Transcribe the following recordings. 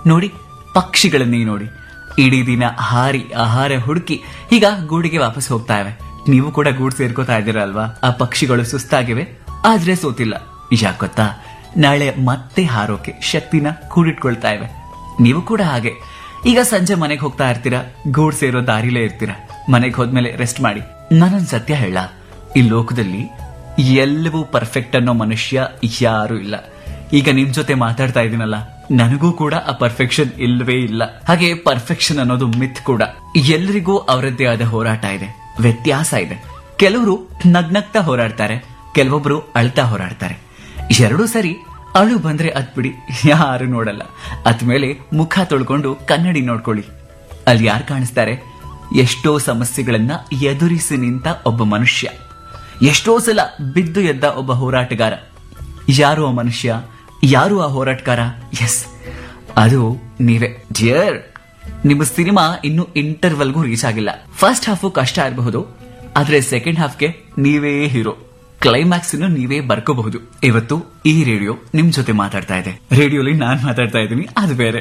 ನೋಡಿ ಪಕ್ಷಿಗಳನ್ನೇ ನೋಡಿ ಇಡೀ ದಿನ ಹಾರಿ ಆಹಾರ ಹುಡುಕಿ ಈಗ ಗೂಡಿಗೆ ವಾಪಸ್ ಹೋಗ್ತಾ ಇವೆ ನೀವು ಕೂಡ ಗೂಡು ಸೇರ್ಕೋತಾ ಇದ್ದೀರಲ್ವಾ ಆ ಪಕ್ಷಿಗಳು ಸುಸ್ತಾಗಿವೆ ಆದ್ರೆ ಸೋತಿಲ್ಲ ಯಾಕ್ ಗೊತ್ತಾ ನಾಳೆ ಮತ್ತೆ ಹಾರೋಕೆ ಶಕ್ತಿನ ಕೂಡಿಟ್ಕೊಳ್ತಾ ಇವೆ ನೀವು ಕೂಡ ಹಾಗೆ ಈಗ ಸಂಜೆ ಮನೆಗೆ ಹೋಗ್ತಾ ಇರ್ತೀರಾ ಗೂಡ್ ಸೇರೋ ದಾರಿಲೇ ಇರ್ತೀರಾ ಮನೆಗೆ ಹೋದ್ಮೇಲೆ ರೆಸ್ಟ್ ಮಾಡಿ ನಾನೊಂದ್ ಸತ್ಯ ಹೇಳ ಈ ಲೋಕದಲ್ಲಿ ಎಲ್ಲವೂ ಪರ್ಫೆಕ್ಟ್ ಅನ್ನೋ ಮನುಷ್ಯ ಯಾರು ಇಲ್ಲ ಈಗ ನಿಮ್ ಜೊತೆ ಮಾತಾಡ್ತಾ ಇದೀನಲ್ಲ ನನಗೂ ಕೂಡ ಆ ಪರ್ಫೆಕ್ಷನ್ ಇಲ್ಲವೇ ಇಲ್ಲ ಹಾಗೆ ಪರ್ಫೆಕ್ಷನ್ ಅನ್ನೋದು ಮಿತ್ ಕೂಡ ಎಲ್ಲರಿಗೂ ಅವರದ್ದೇ ಆದ ಹೋರಾಟ ಇದೆ ವ್ಯತ್ಯಾಸ ಇದೆ ಕೆಲವರು ನಗ್ನಗ್ತಾ ಹೋರಾಡ್ತಾರೆ ಕೆಲವೊಬ್ರು ಅಳ್ತಾ ಹೋರಾಡ್ತಾರೆ ಎರಡೂ ಸರಿ ಅಳು ಬಂದ್ರೆ ಅದ್ ಬಿಡಿ ಯಾರು ನೋಡಲ್ಲ ಅದ್ಮೇಲೆ ಮುಖ ತೊಳ್ಕೊಂಡು ಕನ್ನಡಿ ನೋಡ್ಕೊಳ್ಳಿ ಅಲ್ಲಿ ಯಾರು ಕಾಣಿಸ್ತಾರೆ ಎಷ್ಟೋ ಸಮಸ್ಯೆಗಳನ್ನ ಎದುರಿಸಿ ನಿಂತ ಒಬ್ಬ ಮನುಷ್ಯ ಎಷ್ಟೋ ಸಲ ಬಿದ್ದು ಎದ್ದ ಒಬ್ಬ ಹೋರಾಟಗಾರ ಯಾರು ಆ ಮನುಷ್ಯ ಯಾರು ಆ ಹೋರಾಟಗಾರ ಎಸ್ ಅದು ನೀವೇ ಡಿಯರ್ ನಿಮ್ಮ ಸಿನಿಮಾ ಇನ್ನು ಇಂಟರ್ವಲ್ಗೂ ರೀಚ್ ಆಗಿಲ್ಲ ಫಸ್ಟ್ ಹಾಫ್ ಕಷ್ಟ ಇರಬಹುದು ಆದ್ರೆ ಸೆಕೆಂಡ್ ಹಾಫ್ಗೆ ನೀವೇ ಹೀರೋ ಕ್ಲೈಮ್ಯಾಕ್ಸ್ ನೀವೇ ಬರ್ಕೋಬಹುದು ಇವತ್ತು ಈ ರೇಡಿಯೋ ನಿಮ್ ಜೊತೆ ಮಾತಾಡ್ತಾ ಇದೆ ರೇಡಿಯೋಲಿ ನಾನ್ ಮಾತಾಡ್ತಾ ಇದ್ದೀನಿ ಅದು ಬೇರೆ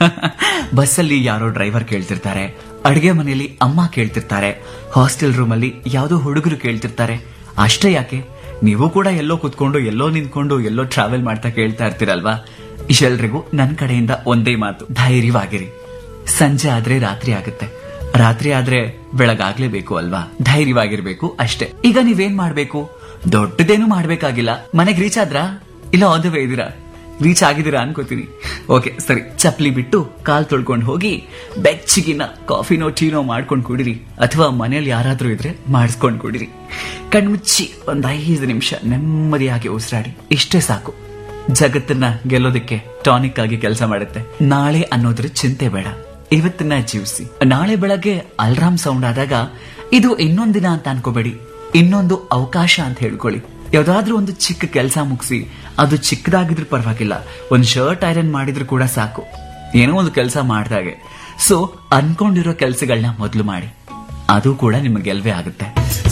ಬಸ್ಸಲ್ಲಿ ಯಾರೋ ಡ್ರೈವರ್ ಕೇಳ್ತಿರ್ತಾರೆ ಅಡಿಗೆ ಮನೆಯಲ್ಲಿ ಅಮ್ಮ ಕೇಳ್ತಿರ್ತಾರೆ ಹಾಸ್ಟೆಲ್ ರೂಮ್ ಅಲ್ಲಿ ಯಾವ್ದೋ ಹುಡುಗರು ಕೇಳ್ತಿರ್ತಾರೆ ಅಷ್ಟೇ ಯಾಕೆ ನೀವು ಕೂಡ ಎಲ್ಲೋ ಕುತ್ಕೊಂಡು ಎಲ್ಲೋ ನಿಂತ್ಕೊಂಡು ಎಲ್ಲೋ ಟ್ರಾವೆಲ್ ಮಾಡ್ತಾ ಕೇಳ್ತಾ ಇರ್ತೀರಲ್ವಾ ಎಲ್ರಿಗೂ ನನ್ ಕಡೆಯಿಂದ ಒಂದೇ ಮಾತು ಧೈರ್ಯವಾಗಿರಿ ಸಂಜೆ ಆದ್ರೆ ರಾತ್ರಿ ಆಗುತ್ತೆ ರಾತ್ರಿ ಆದ್ರೆ ಬೆಳಗಾಗ್ಲೇಬೇಕು ಅಲ್ವಾ ಧೈರ್ಯವಾಗಿರ್ಬೇಕು ಅಷ್ಟೇ ಈಗ ನೀವೇನ್ ಮಾಡ್ಬೇಕು ದೊಡ್ಡದೇನು ಮಾಡ್ಬೇಕಾಗಿಲ್ಲ ಮನೆಗ್ ರೀಚ್ ಆದ್ರಾ ಇಲ್ಲ ಆನ್ ದ ವೇ ಇದೀರಾ ರೀಚ್ ಆಗಿದ್ದೀರಾ ಅನ್ಕೋತೀನಿ ಓಕೆ ಸರಿ ಚಪ್ಲಿ ಬಿಟ್ಟು ಕಾಲ್ ತೊಳ್ಕೊಂಡು ಹೋಗಿ ಬೆಚ್ಚಗಿನ ಕಾಫಿನೋ ಟೀನೋ ಮಾಡ್ಕೊಂಡು ಕುಡಿರಿ ಅಥವಾ ಮನೇಲಿ ಯಾರಾದ್ರೂ ಇದ್ರೆ ಮಾಡಿಸ್ಕೊಂಡು ಕುಡಿರಿ ಕಣ್ಮುಚ್ಚಿ ಒಂದ್ ಐದು ನಿಮಿಷ ನೆಮ್ಮದಿಯಾಗಿ ಉಸಿರಾಡಿ ಇಷ್ಟೇ ಸಾಕು ಜಗತ್ತನ್ನ ಗೆಲ್ಲೋದಕ್ಕೆ ಟಾನಿಕ್ ಆಗಿ ಕೆಲಸ ಮಾಡುತ್ತೆ ನಾಳೆ ಅನ್ನೋದ್ರ ಚಿಂತೆ ಬೇಡ ಇವತ್ತನ್ನ ಜೀವಿಸಿ ನಾಳೆ ಬೆಳಗ್ಗೆ ಅಲ್ರಾಮ್ ಸೌಂಡ್ ಆದಾಗ ಇದು ಇನ್ನೊಂದಿನ ಅಂತ ಅನ್ಕೋಬೇಡಿ ಇನ್ನೊಂದು ಅವಕಾಶ ಅಂತ ಹೇಳ್ಕೊಳ್ಳಿ ಯಾವ್ದಾದ್ರೂ ಒಂದು ಚಿಕ್ಕ ಕೆಲಸ ಮುಗಿಸಿ ಅದು ಚಿಕ್ಕದಾಗಿದ್ರು ಪರವಾಗಿಲ್ಲ ಒಂದ್ ಶರ್ಟ್ ಐರನ್ ಮಾಡಿದ್ರು ಕೂಡ ಸಾಕು ಏನೋ ಒಂದು ಕೆಲಸ ಮಾಡ್ದಾಗೆ ಸೊ ಅನ್ಕೊಂಡಿರೋ ಕೆಲಸಗಳನ್ನ ಮೊದಲು ಮಾಡಿ ಅದು ಕೂಡ ನಿಮಗೆ ಗೆಲ್ವೇ ಆಗುತ್ತೆ